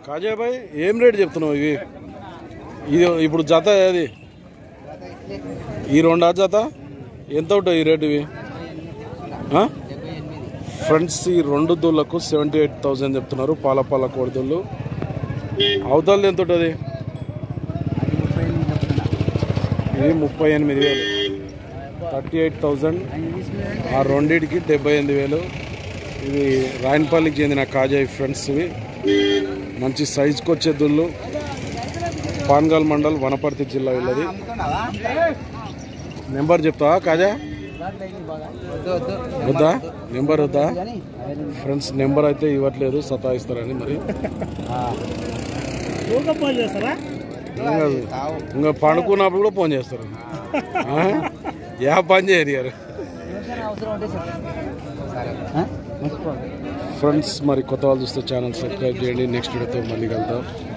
కాజాబాయ్ ఏం రేట్ చెప్తున్నావు ఇవి ఇది ఇప్పుడు జత ఏది ఈ రెండా జత ఎంత ఉంటాయి ఈ రేటు ఇవి ఆ? ఫ్రెండ్స్ ఈ రెండు దూళ్ళకు సెవెంటీ ఎయిట్ థౌజండ్ చెప్తున్నారు పాల పాల కోడిదూళ్ళు అవతలది ఎంత ఉంటుంది ఇది ముప్పై ఎనిమిది వేలు థర్టీ ఎయిట్ థౌజండ్ ఆ రెండింటికి డెబ్బై ఎనిమిది వేలు ఇవి రాయనపల్లికి చెందిన కాజాయి ఫ్రెండ్స్ ఇవి మంచి సైజుకి వచ్చే దుళ్ళు పాన్గల్ మండల్ వనపర్తి జిల్లా వీళ్ళది నెంబర్ చెప్తావా కాజా వద్దా నెంబర్ వద్దా ఫ్రెండ్స్ నెంబర్ అయితే ఇవ్వట్లేదు సతాయిస్తారని మరి ఇంకా ఇంకా పండుకున్నప్పుడు కూడా ఫోన్ చేస్తారు ఆ? యా పని చేయరు గారు ఫ్రెండ్స్ మరి కొత్త వాళ్ళు చూస్తే ఛానల్ సబ్స్క్రైబ్ చేయండి నెక్స్ట్ వీడియోతో మళ్ళీ కలుద్దాం